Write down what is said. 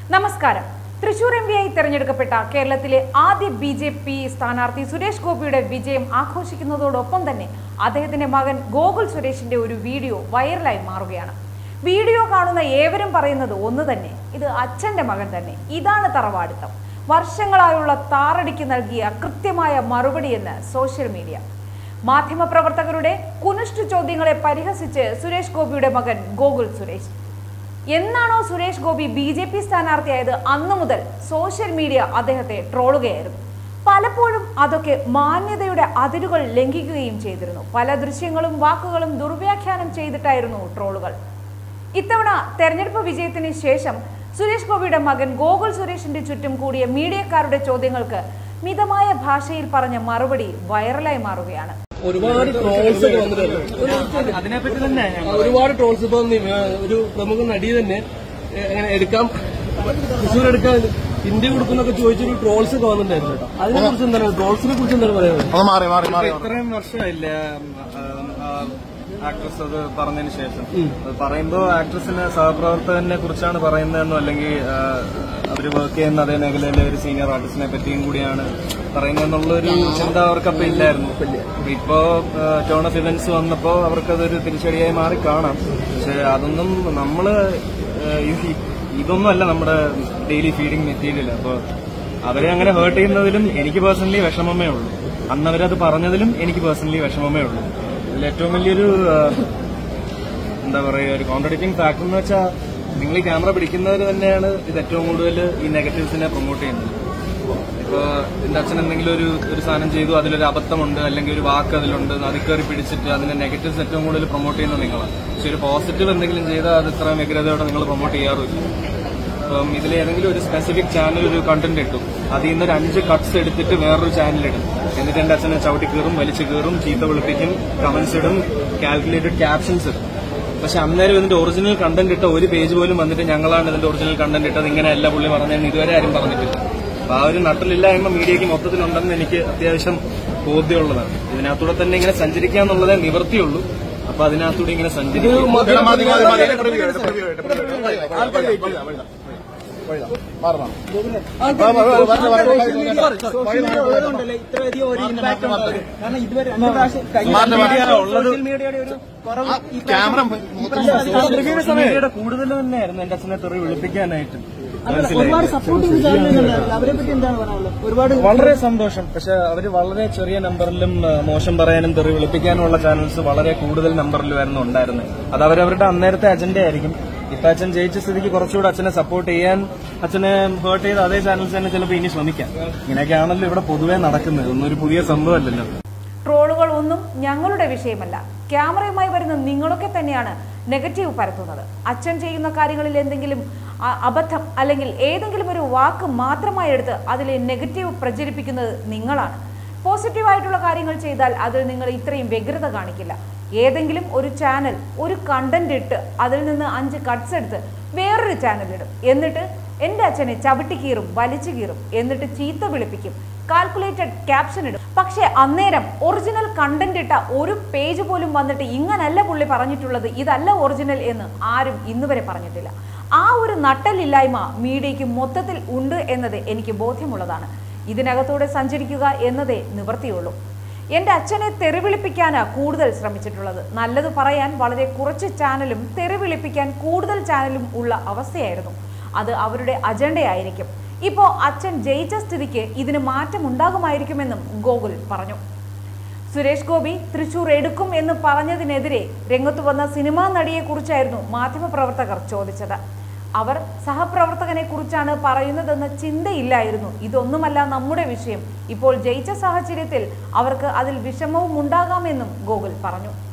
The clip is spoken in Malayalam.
നമസ്കാരം തൃശൂർ എം പിയായി തെരഞ്ഞെടുക്കപ്പെട്ട കേരളത്തിലെ ആദ്യ ബി ജെ പി സ്ഥാനാർത്ഥി സുരേഷ് ഗോപിയുടെ വിജയം ആഘോഷിക്കുന്നതോടൊപ്പം തന്നെ അദ്ദേഹത്തിന്റെ മകൻ ഗോകുൽ സുരേഷിന്റെ ഒരു വീഡിയോ വൈറലായി മാറുകയാണ് വീഡിയോ കാണുന്ന ഏവരും പറയുന്നത് ഒന്ന് തന്നെ ഇത് അച്ഛന്റെ മകൻ തന്നെ ഇതാണ് തറവാടിത്തം വർഷങ്ങളായുള്ള താറടിക്ക് നൽകിയ കൃത്യമായ മറുപടിയെന്ന് സോഷ്യൽ മീഡിയ മാധ്യമപ്രവർത്തകരുടെ കുനിഷ്ട ചോദ്യങ്ങളെ പരിഹസിച്ച് സുരേഷ് ഗോപിയുടെ മകൻ ഗോകുൽ സുരേഷ് എന്നാണോ Suresh Gopi B J P സ്ഥാനാർത്ഥിയായത് അന്നു മുതൽ സോഷ്യൽ മീഡിയ അദ്ദേഹത്തെ ട്രോളുകയായിരുന്നു പലപ്പോഴും അതൊക്കെ മാന്യതയുടെ അതിരുകൾ ലംഘിക്കുകയും ചെയ്തിരുന്നു പല ദൃശ്യങ്ങളും വാക്കുകളും ദുർവ്യാഖ്യാനം ചെയ്തിട്ടായിരുന്നു ട്രോളുകൾ ഇത്തവണ തെരഞ്ഞെടുപ്പ് വിജയത്തിന് ശേഷം സുരേഷ് ഗോപിയുടെ മകൻ ഗോകുൽ സുരേഷിന്റെ ചുറ്റും കൂടിയ മീഡിയക്കാരുടെ ചോദ്യങ്ങൾക്ക് മിതമായ ഭാഷയിൽ പറഞ്ഞ മറുപടി വൈറലായി മാറുകയാണ് ഒരുപാട് ട്രോൾസ് ഒക്കെ വന്നിട്ടുണ്ട് അതിനെപ്പറ്റി തന്നെ ഒരുപാട് ട്രോൾസ് ഇപ്പൊ നി- ഒരു പ്രമുഖ നടി തന്നെ ഏ, അങ്ങനെ എടുക്കാം തൃശ്ശൂർ എടുക്കാൻ ഇന്ത്യ കൊടുക്കുന്നൊക്കെ ചോദിച്ചൊരു ട്രോൾസ് ഒക്കെ വന്നിട്ടുണ്ടായിരുന്നു കേട്ടോ അതിനെ കുറിച്ച് എന്താണ് ട്രോൾസിനെ കുറിച്ച് എന്താണ് പറയുന്നത് ഒന്ന് മാറി മാറി മാറി ഇത്രയും വർഷമായില്ലേ ആക്ട്രസ് അത് പറഞ്ഞതിന് ശേഷം അത് പറയുമ്പോ ആക്ട്രസിന് സഹപ്രവർത്തകനെ കുറിച്ചാണ് പറയുന്നതെന്നോ അല്ലെങ്കിൽ ആ, അവര് വർക്ക് ചെയ്യുന്ന അതേ മേഖലയിലെ ഒരു സീനിയർ ആർട്ടിസ്റ്റിനെ പറ്റിയും കൂടിയാണ് പറയുന്നതെന്നുള്ളൊരു ചിന്ത അവർക്കപ്പൊ ഇല്ലായിരുന്നു ഇപ്പോ ടേൺ ഓഫ് ഇവന്റ്സ് വന്നപ്പോ അവർക്കതൊരു തിരിച്ചടിയായി മാറി കാണാം പക്ഷെ അതൊന്നും നമ്മള് ആ, ഈ- ഇതൊന്നും അല്ല നമ്മുടെ ഡെയിലി ഫീഡിങ് മെറ്റീരിയൽ അപ്പൊ അവരെ അങ്ങനെ ഹേർട്ട് ചെയ്യുന്നതിലും എനിക്ക് പേഴ്സണലി വിഷമമേ ഉള്ളൂ അന്ന് അവരത് പറഞ്ഞതിലും എനിക്ക് പേഴ്സണലി വിഷമമേ ഉള്ളൂ ഇതിൽ ഏറ്റവും വലിയൊരു ആ, എന്താ പറയുക ഒരു കോൺട്രഡിക്റ്റിംഗ് ഫാക്ടർ എന്ന് വെച്ചാൽ നിങ്ങൾ ഈ ക്യാമറ പിടിക്കുന്നവർ തന്നെയാണ് ഇത് ഏറ്റവും കൂടുതൽ ഈ നെഗറ്റീവ്സിനെ പ്രൊമോട്ട് ചെയ്യുന്നത് ഇപ്പൊ എന്റെ അച്ഛൻ എന്തെങ്കിലും ഒരു ഒരു സാധനം ചെയ്തു അതിലൊരു അബദ്ധമുണ്ട് അല്ലെങ്കിൽ ഒരു വാക്ക് അതിലുണ്ട് അത് കയറി പിടിച്ചിട്ട് അതിന്റെ നെഗറ്റീവ്സ് ഏറ്റവും കൂടുതൽ പ്രൊമോട്ട് ചെയ്യുന്നത് നിങ്ങളാണ് പക്ഷെ ഒരു പോസിറ്റീവ് എന്തെങ്കിലും ചെയ്താൽ അത് ഇത്ര വ്യഗ്രതയോടെ നിങ്ങൾ പ്രൊമോട്ട് ചെയ്യാറില്ല അപ്പം ഇതിൽ ഏതെങ്കിലും ഒരു സ്പെസിഫിക് ചാനൽ ഒരു കണ്ടന്റ് ഇട്ടു അതിൽ നിന്ന് ഒരു അഞ്ച് കട്ട്സ് എടുത്തിട്ട് വേറൊരു ചാനൽ ഇടും എന്നിട്ട് എന്റെ അച്ഛനെ ചവിട്ടി കീറും വലിച്ചു കീറും ചീത്ത വിളിപ്പിക്കും കമന്റ്സ് ഇടും കാൽക്കുലേറ്റഡ് ക്യാപ്ഷൻസ് ഇടും പക്ഷെ അന്നേരം ഇതിന്റെ ഒറിജിനൽ കണ്ടന്റ് ഇട്ട ഒരു പേജ് പോലും വന്നിട്ട് ഞങ്ങളാണ് ഇതിന്റെ ഒറിജിനൽ കണ്ടന്റ് ഇട്ടത് ഇങ്ങനെയല്ല പുള്ളി പറഞ്ഞതെന്ന് ഇതുവരെ ആരും പറഞ്ഞിട്ടില്ല അപ്പൊ ആ ഒരു നട്ടലില്ലായ്മ മീഡിയക്ക് മൊത്തത്തിലുണ്ടെന്ന് എനിക്ക് അത്യാവശ്യം ബോധ്യമുള്ളതാണ് ഇതിനകത്തൂടെ തന്നെ ഇങ്ങനെ സഞ്ചരിക്കുക എന്നുള്ളതേ നിവർത്തിയുള്ളൂ അപ്പൊ അതിനകത്തൂടെ ഇങ്ങനെ സഞ്ചരിക്കും മതി, മതി, മതി, മതി. ഇടപെടൽ ചെയ്യ്, ഇടപെടൽ ചെയ്യ്, ഇടപെടൽ ചെയ്യ്. ആൾക്കാര് വെയിറ്റ് ചെയ്യാം, വഴിതാ, വഴിതാ. മാറണം. വാ, വാ, വാ, വരട്ടെ, വരട്ടെ, വരട്ടെ. വഴി മാറി, ഉള്ളതുകൊണ്ടല്ലേ ഇത്രയധികം ഒരു ഇമ്പാക്ട് ഉണ്ടായത് കാരണം ഇതുവരെ രണ്ട് പ്രാവശ്യം കഴിഞ്ഞ മാറ്റം, മീഡിയ മാറ്റം. സോഷ്യൽ മീഡിയയുടെ ഒരു കുറവ് ഈ ക്യാമറ സോഷ്യൽ മീഡിയയുടെ കൂടുതൽ തന്നെയായിരുന്നു എന്റെ അച്ഛനെ തെറി വിളിപ്പിക്കാനായിട്ട് ഒരുപാട് സപ്പോർട്ടിംഗ് ചാനലുകളുണ്ടായിരുന്നു അവരെ പറ്റി എന്താണ് പറയാനുള്ളത് ഒരുപാട് വളരെ സന്തോഷം പക്ഷെ അവര് വളരെ ചെറിയ നമ്പറിലും ആ, മോശം പറയാനും തെറി വിളിപ്പിക്കാനുമുള്ള ചാനൽസ് വളരെ കൂടുതൽ നമ്പറിലുമായിരുന്നു ഉണ്ടായിരുന്നത് അത് അവരവരുടെ അന്നേരത്തെ അജണ്ട ആയിരിക്കും ഇപ്പൊ അച്ഛൻ ജയിച്ച സ്ഥിതിക്ക് കുറച്ചുകൂടെ അച്ഛനെ സപ്പോർട്ട് ചെയ്യാൻ അച്ഛനെ ഹേർട്ട് ചെയ്ത് അതേ ചാനൽസ് തന്നെ ചിലപ്പോൾ ഇനി ശ്രമിക്കാം ഇങ്ങനെയൊക്കെയാണല്ലോ ഇവിടെ പൊതുവെ നടക്കുന്നത് ഒന്നും ഒരു പുതിയ സംഭവമല്ലല്ലോ ട്രോളുകൾ ഒന്നും ഞങ്ങളുടെ വിഷയമല്ല ക്യാമറയുമായി വരുന്ന നിങ്ങളൊക്കെ തന്നെയാണ് നെഗറ്റീവ് പരത്തുന്നത് അച്ഛൻ ചെയ്യുന്ന കാര്യങ്ങളിൽ എന്തെങ്കിലും അ- അബദ്ധം അല്ലെങ്കിൽ ഏതെങ്കിലും ഒരു വാക്ക് മാത്രമായി എടുത്ത് അതിലെ നെഗറ്റീവ് പ്രചരിപ്പിക്കുന്നത് നിങ്ങളാണ് പോസിറ്റീവായിട്ടുള്ള കാര്യങ്ങൾ ചെയ്താൽ അതിൽ നിങ്ങൾ ഇത്രയും വ്യഗ്രത കാണിക്കില്ല ഏതെങ്കിലും ഒരു ചാനൽ ഒരു കണ്ടന്റ് ഇട്ട് അതിൽ നിന്ന് അഞ്ച് കട്ട്സ് എടുത്ത് വേറൊരു ചാനൽ ഇടും എന്നിട്ട് എൻ്റെ അച്ഛനെ ചവിട്ടി കീറും വലിച്ചു കീറും എന്നിട്ട് ചീത്ത വിളിപ്പിക്കും കാൽക്കുലേറ്റഡ് ക്യാപ്ഷൻ ഇടും പക്ഷേ അന്നേരം ഒറിജിനൽ കണ്ടന്റ് ഇട്ട ഒരു പേജ് പോലും വന്നിട്ട് ഇങ്ങനല്ല പുള്ളി പറഞ്ഞിട്ടുള്ളത് ഇതല്ല ഒറിജിനൽ എന്ന് ആരും ഇന്നുവരെ പറഞ്ഞിട്ടില്ല ആ ഒരു നട്ടലില്ലായ്മ മീഡിയയ്ക്ക് മൊത്തത്തിൽ ഉണ്ട് എന്നത് എനിക്ക് ബോധ്യമുള്ളതാണ് ഇതിനകത്തൂടെ സഞ്ചരിക്കുക എന്നതേ നിവർത്തിയുള്ളൂ എൻ്റെ അച്ഛനെ തെറിവിളിപ്പിക്കാനാ കൂടുതൽ ശ്രമിച്ചിട്ടുള്ളത് നല്ലത് പറയാൻ വളരെ കുറച്ച് ചാനലും തെറിവിളിപ്പിക്കാൻ കൂടുതൽ ചാനലും ഉള്ള അവസ്ഥയായിരുന്നു അത് അവരുടെ അജണ്ടയായിരിക്കും ഇപ്പോൾ അച്ഛൻ ജയിച്ച സ്ഥിതിക്ക് ഇതിന് മാറ്റം ഉണ്ടാകുമായിരിക്കുമെന്നും ഗോകുൽ പറഞ്ഞു സുരേഷ് ഗോപി തൃശൂർ എടുക്കും എന്ന് പറഞ്ഞതിനെതിരെ രംഗത്തു വന്ന സിനിമാ നടിയെക്കുറിച്ചായിരുന്നു മാധ്യമപ്രവർത്തകർ ചോദിച്ചത് അവർ സഹപ്രവർത്തകനെ കുറിച്ചാണ് പറയുന്നതെന്ന ചിന്തയില്ലായിരുന്നു ഇതൊന്നുമല്ല നമ്മുടെ വിഷയം ഇപ്പോൾ ജയിച്ച സാഹചര്യത്തിൽ അവർക്ക് അതിൽ വിഷമവും ഉണ്ടാകാമെന്നും ഗോകുൽ പറഞ്ഞു